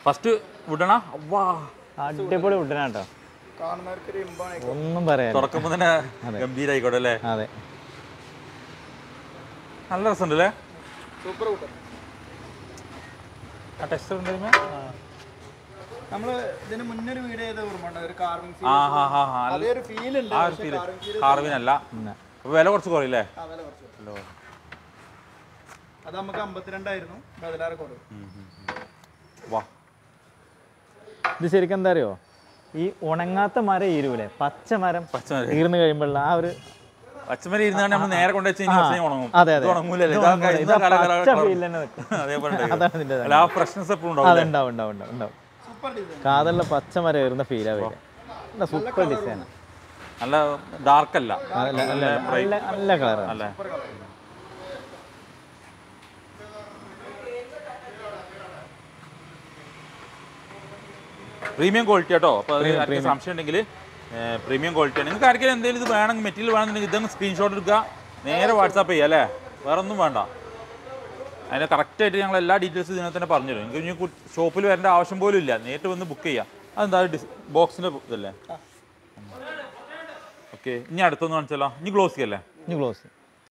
First വിടണ വാ അടിപൊളി ഉടനാട്ടോ കാണുന്നവർക്ക് ഒരു ഇമ്പാണ് ഒന്നും പറയാൻ തുറക്കുമ്പോൾ തന്നെ ഗംഭീരായിക്കോട്ടെ അല്ലേ അതെ നല്ല രസമുണ്ട് അല്ലേ സൂപ്പർ കൂട്ടം ആ ടെക്സ്റ്റർ ഉണ്ട് നമ്മള് ഇതിന് മുന്നേ ഒരു വീഡിയോ ചെയ്ത ഓർമ്മ ഉണ്ട് ഒരു കാർവിംഗ് ആ ഹാ ഹാ ഹാ അതേ ഒരു ഫീൽ ഉണ്ട് ആ ഒരു പക്ഷേ ഫീല് carving feel കാർവിനല്ല അപ്പൊ വില കുറച്ച് കുറയില്ലേ ആ, വില കുറച്ച് അത് നമുക്ക് അമ്പത്തിരണ്ടായിരുന്നു പതിനാറ് കുറവ് വാ ഇത് ശരിക്കും എന്താ അറിയോ ഈ ഉണങ്ങാത്ത മരം ഈരൂലേ പച്ച മരം പച്ചമരം ഈർന്ന് കഴിയുമ്പോഴുള്ള ആ ഒരു പച്ചമരി ഇരുന്നാണ് നമ്മൾ നേരെ കൊണ്ടുവച്ച് കഴിഞ്ഞാൽ കുറച്ച് കഴിഞ്ഞ് ഉണങ്ങും അതെ, അതെ. ഇത് ഉണങ്ങൂലല്ലേ ഇത് ഇതാ ഉണങ്ങൂല. ഇതാ ഇത് കല- കല- പച്ച കളർ. feel തന്നെ നിൽക്കും. അതേപോലെ ഉണ്ടായിരിക്കും. അതാണ് ഇതിന്റെ അല്ല ആ ഫ്രഷ്നെസ് എപ്പോഴും ഉണ്ടാവും അതെ ഉണ്ടാവും ഉണ്ടാവും ഉണ്ടാവും ഉണ്ടാവും സൂപ്പർ ഡിസൈൻ കാതലിലെ പച്ച മരം ഏറുന്ന ഫീലാ വരിക നല്ല സൂപ്പർ ഡിസൈൻ നല്ല ഡാർക്ക് അല്ല നല്ല നല്ല നല്ല നല്ല കളറാണ് അല്ലേ പ്രീമിയം ക്വാളിറ്റി ആട്ടോ അപ്പോൾ അത് ആർക്കും സംശയം ഉണ്ടെങ്കിൽ പ്രീമിയം ക്വാളിറ്റിയാണ് നിങ്ങൾക്ക് ആർക്കെങ്കിലും എന്തെങ്കിലും ഇത് വേണമെങ്കിൽ മെറ്റീരിയൽ വേണമെന്നുണ്ടെങ്കിൽ ഇതൊന്ന് സ്ക്രീൻഷോട്ട് എടുക്കുക നേരെ വാട്സാപ്പ് ചെയ്യുക അല്ലേ വേറെ ഒന്നും വേണ്ട അതിൻ്റെ കറക്റ്റായിട്ട് ഞങ്ങൾ എല്ലാ ഡീറ്റെയിൽസ് ഇതിനകത്ത് തന്നെ പറഞ്ഞു തരും നിങ്ങൾക്ക് ഇനി ഷോപ്പിൽ വരേണ്ട ആവശ്യം പോലും ഇല്ല നേരിട്ട് വന്ന് ബുക്ക് ചെയ്യാം അതെന്താ ഡിസ് ബോക്സിൻ്റെ ഇതല്ലേ ഓക്കെ ഇനി അടുത്തൊന്ന് കാണിച്ചാലോ ഇനി ഗ്ലോസി അല്ലേ ഇനി ക്ലോസ്